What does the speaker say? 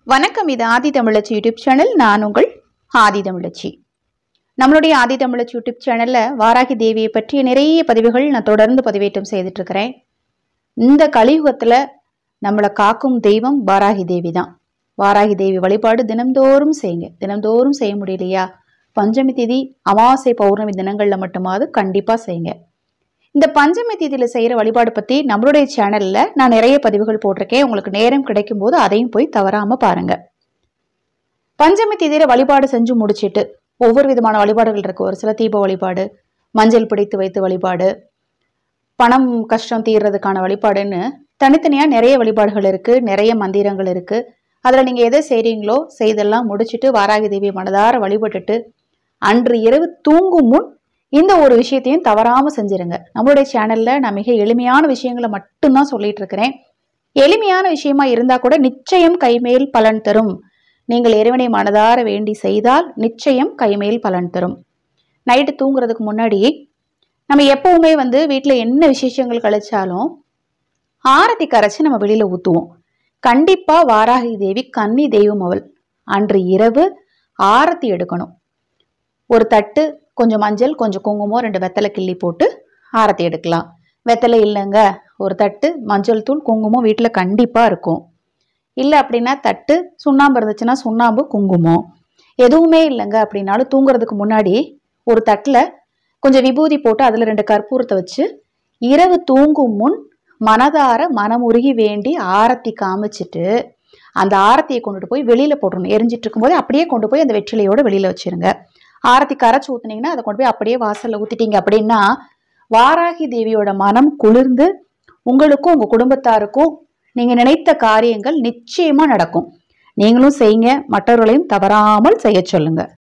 வணக்கம் இது ஆதி தமிழச்சி YouTube channel நான் உங்கள் ஆதி தமிழச்சி நம்மளுடைய ஆதி தமிழச்சி யூடியூப் சேனல்ல வாராகி தேவியை பற்றிய நிறைய பதிவுகள் நான் தொடர்ந்து பதிவேற்றம் செய்துட்டு இருக்கிறேன் இந்த கலியுகத்துல நம்மளை காக்கும் தெய்வம் வாராகி தேவி தான் வாராகி தேவி வழிபாடு தினம்தோறும் செய்யுங்க தினம்தோறும் செய்ய முடியலையா பஞ்சமி திதி அமாவாசை பௌர்ணமி தினங்கள்ல மட்டுமாவது கண்டிப்பா செய்யுங்க இந்த பஞ்சமி தேதியில செய்யற வழிபாடு பத்தி நம்மளுடைய சேனல்ல நான் நிறைய பதிவுகள் போட்டிருக்கேன் உங்களுக்கு நேரம் கிடைக்கும் போது அதையும் போய் தவறாம பாருங்க பஞ்சமி தேதியில வழிபாடு செஞ்சு முடிச்சிட்டு ஒவ்வொரு விதமான வழிபாடுகள் இருக்கு ஒரு சில தீப வழிபாடு மஞ்சள் பிடித்து வைத்து வழிபாடு பணம் கஷ்டம் தீர்றதுக்கான வழிபாடுன்னு தனித்தனியா நிறைய வழிபாடுகள் இருக்கு நிறைய மந்திரங்கள் இருக்கு அதுல நீங்க எதை செய்றீங்களோ செய்தெல்லாம் முடிச்சிட்டு வாராகி தேவியை மனதார வழிபட்டுட்டு அன்று இரவு தூங்கும் முன் இந்த ஒரு விஷயத்தையும் தவறாம செஞ்சிருங்க நம்மளுடைய சேனல்ல நான் மிக எளிமையான விஷயங்களை மட்டும்தான் சொல்லிட்டு இருக்கிறேன் எளிமையான விஷயமா இருந்தா கூட நிச்சயம் கைமேல் பலன் தரும் நீங்கள் இறைவனை மனதார வேண்டி செய்தால் நிச்சயம் கைமேல் பலன் தரும் நைட்டு தூங்குறதுக்கு முன்னாடி நம்ம எப்பவுமே வந்து வீட்டில் என்ன விசேஷங்கள் கழிச்சாலும் ஆரத்தி கரைச்சி நம்ம வெளியில ஊத்துவோம் கண்டிப்பா வாராகி தேவி கன்னி தெய்வம் அவள் அன்று இரவு ஆரத்தி எடுக்கணும் ஒரு தட்டு கொஞ்சம் மஞ்சள் கொஞ்சம் குங்குமம் ரெண்டு வெத்தலை கிள்ளி போட்டு ஆரத்தி எடுக்கலாம் வெத்தலை இல்லைங்க ஒரு தட்டு மஞ்சள் தூள் குங்குமம் வீட்டில் கண்டிப்பாக இருக்கும் இல்லை அப்படின்னா தட்டு சுண்ணாம்பு இருந்துச்சுன்னா சுண்ணாம்பு குங்குமம் எதுவுமே இல்லைங்க அப்படின்னாலும் தூங்குறதுக்கு முன்னாடி ஒரு தட்டில் கொஞ்சம் விபூதி போட்டு அதில் ரெண்டு கற்பூரத்தை வச்சு இரவு தூங்கும் முன் மனதார மனமுருகி வேண்டி ஆரத்தி காமிச்சிட்டு அந்த ஆரத்தியை கொண்டுட்டு போய் வெளியில போட்டுருணும் எரிஞ்சிட்டு இருக்கும்போது அப்படியே கொண்டு போய் அந்த வெற்றிலையோட வெளியில வச்சிருங்க ஆரத்தி கரைச்சி ஊத்துனீங்கன்னா அதை கொண்டு போய் அப்படியே வாசல்ல ஊத்திட்டீங்க அப்படின்னா வாராகி தேவியோட மனம் குளிர்ந்து உங்களுக்கும் உங்க குடும்பத்தாருக்கும் நீங்க நினைத்த காரியங்கள் நிச்சயமா நடக்கும் நீங்களும் செய்யுங்க மற்றவர்களையும் தவறாமல் செய்ய சொல்லுங்க